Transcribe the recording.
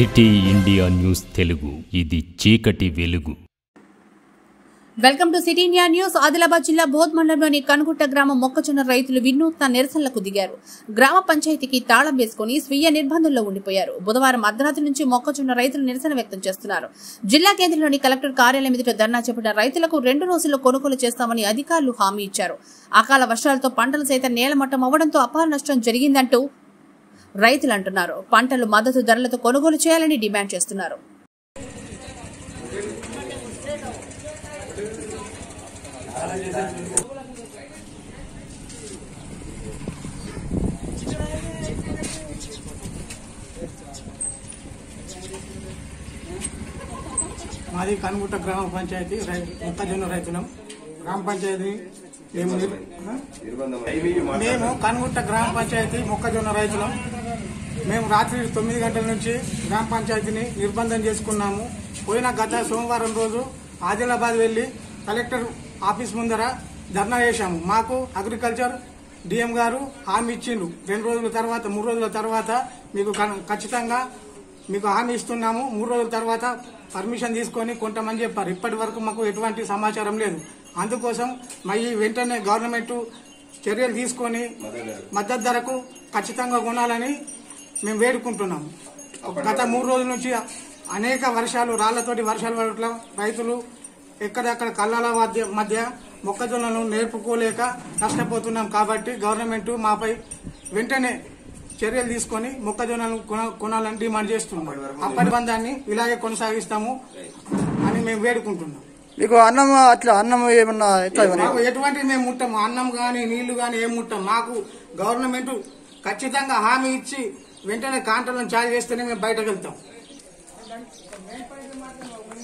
City India news Telugu ఇది చీకటి వెలుగు welcome to City India News Adilabad జిల్లా బోధ్ మండలంలోని కనుగుట్ట గ్రామం మొక్కజొన్న రైతులు వినూత్న నిరసనలకు దిగారు గ్రామ పంచాయతీకి తాళం వేసుకుని స్వీయ నిర్బంధంలో ఉండిపోయారు బుధవారం అర్ధరాత్రి నుంచి మొక్కజొన్న రైతులు నిరసన వ్యక్తం చేస్తున్నారు జిల్లా కేంద్రంలోని కలెక్టర్ కార్యాలయం ఎదుట ధర్నా చేపట్టిన రైతులకు రెండు రోజుల్లో కొనుగోలు చేస్తామని అధికారులు హామీ ఇచ్చారు అకాల వర్షాలతో పంటలు సైతం నేలమట్టం అవ్వడంతో అపార నష్టం జరిగిందంటూ రైతులు అంటున్నారు పంటలు మద్దతు ధరలతో కొనుగోలు చేయాలని డిమాండ్ చేస్తున్నారు మాది కనుగుట్ట గ్రామ పంచాయతీ రై- మొక్కజొన్న రైతులం గ్రామ పంచాయతీ మేము నిర్- ఆ? మేము కనుగుట్ట గ్రామ పంచాయతీ మొక్కజొన్న రైతులం మేము రాత్రి తొమ్మిది గంటల నుంచి గ్రామ పంచాయతీని నిర్బంధం చేసుకున్నాము పోయిన గత సోమవారం రోజు ఆదిలాబాద్ వెళ్లి కలెక్టర్ ఆఫీస్ ముందర ధర్నా చేశాము మాకు అగ్రికల్చర్ డిఎం గారు హామీ ఇచ్చిండు రెండు రోజుల తర్వాత మూడు రోజుల తర్వాత మీకు కన్- ఖచ్చితంగా మీకు హామీ ఇస్తున్నాము మూడు రోజుల తర్వాత పర్మిషన్ తీసుకొని కొంతమంది చెప్పారు ఇప్పటి వరకు మాకు ఎటువంటి సమాచారం లేదు అందుకోసం మా ఈ వెంటనే గవర్నమెంట్ చర్యలు తీసుకొని మద్దతు ధరకు ఖచ్చితంగా కొనాలని మేము వేడుకుంటున్నాము గత మూడు రోజుల నుంచి అనేక వర్షాలు రాళ్లతోటి వర్షాలు పడటం రైతులు ఎక్కడెక్కడ కళ్ళల మధ్య మధ్య మొక్కజొన్నలను నేర్పుకోలేక నష్టపోతున్నాం కాబట్టి గవర్నమెంట్ మాపై వెంటనే చర్యలు తీసుకొని మొక్కజొన్నలు కొన- కొనాలని డిమాండ్ చేస్తున్నాం అప్పటి బంధాన్ని ఇలాగే కొనసాగిస్తాము అని మేము వేడుకుంటున్నాం మీకు అన్నం అట్లా అన్నం ఏమన్నా ఎట్లా ఏమన్నా? మాకు ఎటువంటి మేము ముట్టాము అన్నం గాని నీళ్లు గాని ఏం ముట్టాం మాకు గవర్నమెంట్ ఖచ్చితంగా హామీ ఇచ్చి వెంటనే కాంట్రాలను చాలు చేస్తేనే మేము బయటకు వెళ్తాం